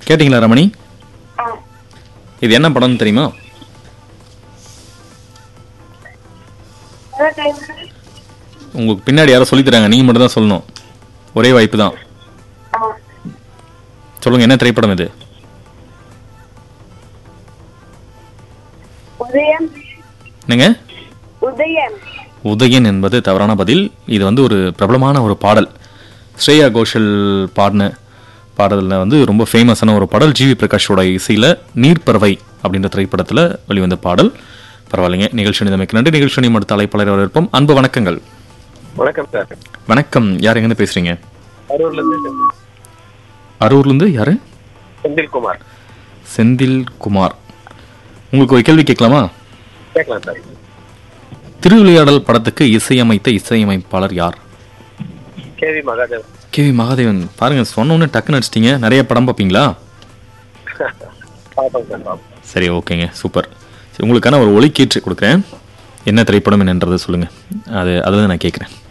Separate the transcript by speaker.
Speaker 1: கேட்டிங்களா ரமணி
Speaker 2: ஆ
Speaker 1: இது என்ன படம்னு தெரியுமா
Speaker 2: அதான் டைம்
Speaker 1: உங்களுக்கு பின்னாடி யாரோ சொல்லித் தராங்க நீங்கள் மட்டும் தான் சொல்லணும் ஒரே வாய்ப்பு தான்
Speaker 2: ஆ
Speaker 1: சொல்லுங்கள் என்ன திரைப்படம் இது
Speaker 2: உதயம்
Speaker 1: என்னங்க
Speaker 2: உதயம்
Speaker 1: உதயன் என்பது தவறான பதில் இது வந்து ஒரு பிரபலமான ஒரு பாடல் ஸ்ரேயா கோஷல் பாடின பாடலில் வந்து ரொம்ப ஃபேமஸான ஒரு பாடல் ஜிவி பிரகாஷோட இசையில் நீர்ப்பறவை அப்படின்ற திரைப்படத்தில் வெளிவந்த பாடல் பரவாயில்லைங்க நிகழ்ச்சி நிலைமைக்கு நன்றி நிகழ்ச்சி அடுத்த அழைப்பாளர் வரவேற்போம் அன்பு வணக்கங்கள்
Speaker 3: வணக்கம் சார்
Speaker 1: வணக்கம் யார் எங்கேருந்து பேசுறீங்க
Speaker 3: அரூர்ல இருந்து செந்தில்-
Speaker 1: அரூர்லேருந்து யாரு
Speaker 3: செந்தில்குமார்
Speaker 1: செந்தில் குமார் உங்களுக்கு ஒரு கேள்வி கேட்கலாமா
Speaker 3: கேட்கலாம் சார்
Speaker 1: திருவிளையாடல் படத்துக்கு இசையமைத்த இசையமைப்பாளர் யார்
Speaker 3: KV Mahadev
Speaker 1: K V Mahadevan பாருங்க சொன்னோன்னு டக்குன்னு அடிச்சிட்டீங்க நிறைய படம் பார்ப்பீங்களா
Speaker 3: பார்ப்போம் சார் பார்ப்போம்
Speaker 1: சரி ஓகேங்க சூப்பர் சரி உங்களுக்கான ஒரு ஒலிக்கீற்று கொடுக்குறேன் என்ன திரைப்படம் என்னன்றதை சொல்லுங்கள் அது அதை நான் கேட்குறேன்